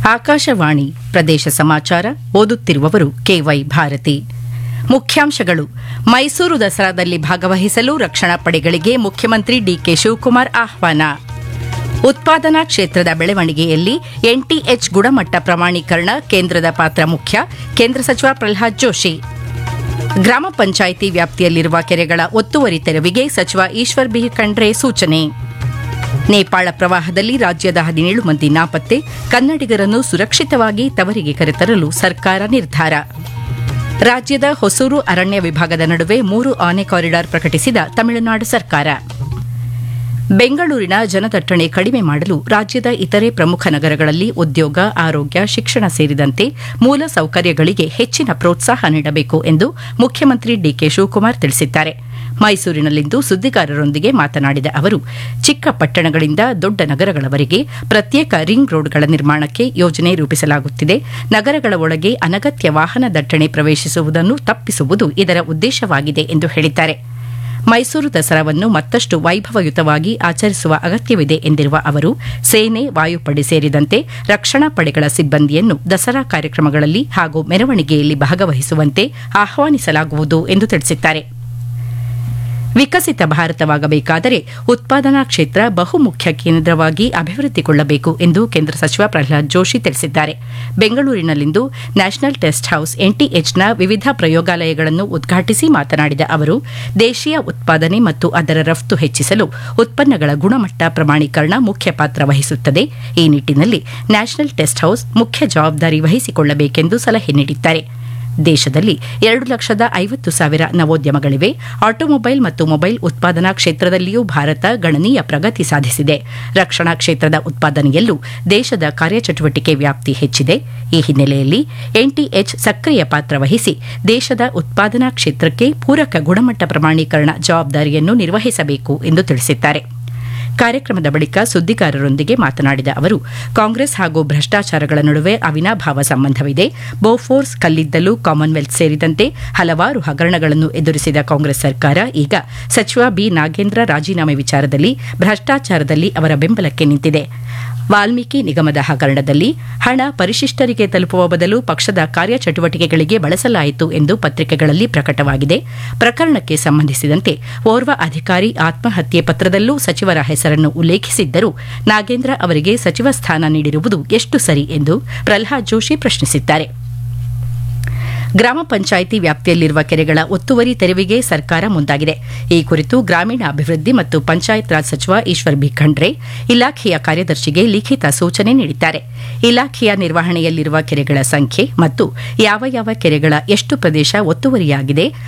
ಆಕಾಶವಾಣಿ ಪ್ರದೇಶ ಸಮಾಚಾರ ಓದುತ್ತಿರುವವರು ಕೆವೈ ಭಾರತಿ ಮುಖ್ಯಾಂಶಗಳು ಮೈಸೂರು ದಸರಾದಲ್ಲಿ ಭಾಗವಹಿಸಲು ರಕ್ಷಣಾ ಪಡೆಗಳಿಗೆ ಮುಖ್ಯಮಂತ್ರಿ ಡಿಕೆ ಶಿವಕುಮಾರ್ ಆಹ್ವಾನ ಉತ್ಪಾದನಾ ಕ್ಷೇತ್ರದ ಬೆಳವಣಿಗೆಯಲ್ಲಿ ಎನ್ಟಿಎಚ್ ಗುಣಮಟ್ಟ ಪ್ರಮಾಣೀಕರಣ ಕೇಂದ್ರದ ಪಾತ್ರ ಮುಖ್ಯ ಕೇಂದ್ರ ಸಚಿವ ಪ್ರಹ್ಲಾದ್ ಜೋಶಿ ಗ್ರಾಮ ಪಂಚಾಯಿತಿ ವ್ಯಾಪ್ತಿಯಲ್ಲಿರುವ ಕೆರೆಗಳ ಒತ್ತುವರಿ ತೆರವಿಗೆ ಸಚಿವ ಈಶ್ವರ್ ಬಿ ಖಂಡ್ರೆ ಸೂಚನೆ ನೇಪಾಳ ಪ್ರವಾಹದಲ್ಲಿ ರಾಜ್ಯದ ಹದಿನೇಳು ಮಂದಿ ನಾಪತ್ತೆ ಕನ್ನಡಿಗರನ್ನು ಸುರಕ್ಷಿತವಾಗಿ ತವರಿಗೆ ಕರೆತರಲು ಸರ್ಕಾರ ನಿರ್ಧಾರ ರಾಜ್ಯದ ಹೊಸೂರು ಅರಣ್ಯ ವಿಭಾಗದ ನಡುವೆ ಮೂರು ಆನೆ ಕಾರಿಡಾರ್ ಪ್ರಕಟಿಸಿದ ತಮಿಳುನಾಡು ಸರ್ಕಾರ ಬೆಂಗಳೂರಿನ ಜನದಟ್ಟಣೆ ಕಡಿಮೆ ಮಾಡಲು ರಾಜ್ಯದ ಇತರೆ ಪ್ರಮುಖ ನಗರಗಳಲ್ಲಿ ಉದ್ಯೋಗ ಆರೋಗ್ಯ ಶಿಕ್ಷಣ ಸೇರಿದಂತೆ ಮೂಲ ಸೌಕರ್ಯಗಳಿಗೆ ಹೆಚ್ಚಿನ ಪ್ರೋತ್ಸಾಹ ನೀಡಬೇಕು ಎಂದು ಮುಖ್ಯಮಂತ್ರಿ ಡಿಕೆ ಶಿವಕುಮಾರ್ ತಿಳಿಸಿದ್ದಾರೆ ಮೈಸೂರಿನಲ್ಲಿಂದು ಸುದ್ದಿಗಾರರೊಂದಿಗೆ ಮಾತನಾಡಿದ ಅವರು ಚಿಕ್ಕ ಪಟ್ಟಣಗಳಿಂದ ದೊಡ್ಡ ನಗರಗಳವರೆಗೆ ಪ್ರತ್ಯೇಕ ರಿಂಗ್ ರೋಡ್ಗಳ ನಿರ್ಮಾಣಕ್ಕೆ ಯೋಜನೆ ರೂಪಿಸಲಾಗುತ್ತಿದೆ ನಗರಗಳ ಒಳಗೆ ಅನಗತ್ಯ ವಾಹನ ದಟ್ಟಣೆ ಪ್ರವೇಶಿಸುವುದನ್ನು ತಪ್ಪಿಸುವುದು ಇದರ ಉದ್ದೇಶವಾಗಿದೆ ಎಂದು ಹೇಳಿದ್ದಾರೆ ಮೈಸೂರು ದಸರಾವನ್ನು ಮತ್ತಷ್ಟು ವೈಭವಯುತವಾಗಿ ಆಚರಿಸುವ ಅಗತ್ಯವಿದೆ ಎಂದಿರುವ ಅವರು ಸೇನೆ ವಾಯುಪಡೆ ಸೇರಿದಂತೆ ರಕ್ಷಣಾ ಪಡೆಗಳ ಸಿಬ್ಬಂದಿಯನ್ನು ದಸರಾ ಕಾರ್ಯಕ್ರಮಗಳಲ್ಲಿ ಹಾಗೂ ಮೆರವಣಿಗೆಯಲ್ಲಿ ಭಾಗವಹಿಸುವಂತೆ ಆಹ್ವಾನಿಸಲಾಗುವುದು ಎಂದು ತಿಳಿಸಿದ್ದಾರೆ ವಿಕಸಿತ ಭಾರತವಾಗಬೇಕಾದರೆ ಉತ್ಪಾದನಾ ಕ್ಷೇತ್ರ ಬಹುಮುಖ್ಯ ಕೇಂದ್ರವಾಗಿ ಅಭಿವೃದ್ಧಿಗೊಳ್ಳಬೇಕು ಎಂದು ಕೇಂದ್ರ ಸಚಿವ ಪ್ರಹ್ಲಾದ್ ಜೋಶಿ ತಿಳಿಸಿದ್ದಾರೆ ಬೆಂಗಳೂರಿನಲ್ಲಿಂದು ನ್ಯಾಷನಲ್ ಟೆಸ್ಟ್ ಹೌಸ್ ಎನ್ಟಿಎಚ್ನ ವಿವಿಧ ಪ್ರಯೋಗಾಲಯಗಳನ್ನು ಉದ್ಘಾಟಿಸಿ ಮಾತನಾಡಿದ ಅವರು ದೇಶೀಯ ಉತ್ಪಾದನೆ ಮತ್ತು ಅದರ ರಫ್ತು ಹೆಚ್ಚಿಸಲು ಉತ್ಪನ್ನಗಳ ಗುಣಮಟ್ಟ ಪ್ರಮಾಣೀಕರಣ ಮುಖ್ಯ ಪಾತ್ರ ವಹಿಸುತ್ತದೆ ಈ ನಿಟ್ಟಿನಲ್ಲಿ ನ್ಯಾಷನಲ್ ಟೆಸ್ಟ್ ಹೌಸ್ ಮುಖ್ಯ ಜವಾಬ್ದಾರಿ ವಹಿಸಿಕೊಳ್ಳಬೇಕೆಂದು ಸಲಹೆ ನೀಡಿದ್ದಾರೆ ದೇಶದಲ್ಲಿ ಎರಡು ಲಕ್ಷದ ಐವತ್ತು ಸಾವಿರ ನವೋದ್ಯಮಗಳಿವೆ ಆಟೋಮೊಬೈಲ್ ಮತ್ತು ಮೊಬೈಲ್ ಉತ್ಪಾದನಾ ಕ್ಷೇತ್ರದಲ್ಲಿಯೂ ಭಾರತ ಗಣನೀಯ ಪ್ರಗತಿ ಸಾಧಿಸಿದೆ ರಕ್ಷಣಾ ಕ್ಷೇತ್ರದ ಉತ್ಪಾದನೆಯಲ್ಲೂ ದೇಶದ ಕಾರ್ಯಚಟುವಟಿಕೆ ವ್ಯಾಪ್ತಿ ಹೆಚ್ಚಿದೆ ಈ ಹಿನ್ನೆಲೆಯಲ್ಲಿ ಎನ್ಟಿಎಚ್ ಸಕ್ರಿಯ ಪಾತ್ರ ವಹಿಸಿ ದೇಶದ ಉತ್ಪಾದನಾ ಕ್ಷೇತ್ರಕ್ಕೆ ಪೂರಕ ಗುಣಮಟ್ಟ ಪ್ರಮಾಣೀಕರಣ ಜವಾಬ್ದಾರಿಯನ್ನು ನಿರ್ವಹಿಸಬೇಕು ಎಂದು ತಿಳಿಸಿದ್ದಾರೆ ಕಾರ್ಯಕ್ರಮದ ಬಳಿಕ ಸುದ್ದಿಗಾರರೊಂದಿಗೆ ಮಾತನಾಡಿದ ಅವರು ಕಾಂಗ್ರೆಸ್ ಹಾಗೂ ಭ್ರಷ್ಟಾಚಾರಗಳ ನಡುವೆ ಅವಿನಾಭಾವ ಸಂಬಂಧವಿದೆ ಬೋಫೋರ್ಸ್ ಕಲ್ಲಿದ್ದಲು ಕಾಮನ್ವೆಲ್ತ್ ಸೇರಿದಂತೆ ಹಲವಾರು ಹಗರಣಗಳನ್ನು ಎದುರಿಸಿದ ಕಾಂಗ್ರೆಸ್ ಸರ್ಕಾರ ಈಗ ಸಚಿವ ಬಿ ನಾಗೇಂದ್ರ ರಾಜೀನಾಮೆ ವಿಚಾರದಲ್ಲಿ ಭ್ರಷ್ಟಾಚಾರದಲ್ಲಿ ಅವರ ಬೆಂಬಲಕ್ಕೆ ನಿಂತಿದೆ ವಾಲ್ಮೀಕಿ ನಿಗಮದ ಹಗರಣದಲ್ಲಿ ಹಣ ಪರಿಶಿಷ್ಟರಿಗೆ ತಲುಪುವ ಬದಲು ಪಕ್ಷದ ಕಾರ್ಯಚಟುವಟಿಕೆಗಳಿಗೆ ಬಳಸಲಾಯಿತು ಎಂದು ಪತ್ರಿಕೆಗಳಲ್ಲಿ ಪ್ರಕಟವಾಗಿದೆ ಪ್ರಕರಣಕ್ಕೆ ಸಂಬಂಧಿಸಿದಂತೆ ಓರ್ವ ಅಧಿಕಾರಿ ಆತ್ಮಹತ್ಯೆ ಪತ್ರದಲ್ಲೂ ಸಚಿವರ ಹೆಸರನ್ನು ಉಲ್ಲೇಖಿಸಿದ್ದರೂ ನಾಗೇಂದ್ರ ಅವರಿಗೆ ಸಚಿವ ಸ್ಥಾನ ನೀಡಿರುವುದು ಎಷ್ಟು ಸರಿ ಎಂದು ಪ್ರಹ್ಲಾದ್ ಜೋಶಿ ಪ್ರಶ್ನಿಸಿದ್ದಾರೆ ಗ್ರಾಮ ಪಂಚಾಯಿತಿ ವ್ಯಾಪ್ತಿಯಲ್ಲಿರುವ ಕೆರೆಗಳ ಒತ್ತುವರಿ ತೆರವಿಗೆ ಸರ್ಕಾರ ಮುಂದಾಗಿದೆ ಈ ಕುರಿತು ಗ್ರಾಮೀಣಾಭಿವೃದ್ಧಿ ಮತ್ತು ಪಂಚಾಯತ್ ರಾಜ್ ಸಚಿವ ಈಶ್ವರ್ ಬಿ ಖಂಡ್ರೆ ಇಲಾಖೆಯ ಕಾರ್ಯದರ್ಶಿಗೆ ಲಿಖಿತ ಸೂಚನೆ ನೀಡಿದ್ದಾರೆ ಇಲಾಖೆಯ ನಿರ್ವಹಣೆಯಲ್ಲಿರುವ ಕೆರೆಗಳ ಸಂಖ್ಯೆ ಮತ್ತು ಯಾವ ಯಾವ ಕೆರೆಗಳ ಎಷ್ಟು ಪ್ರದೇಶ ಒತ್ತುವರಿಯಾಗಿದೆ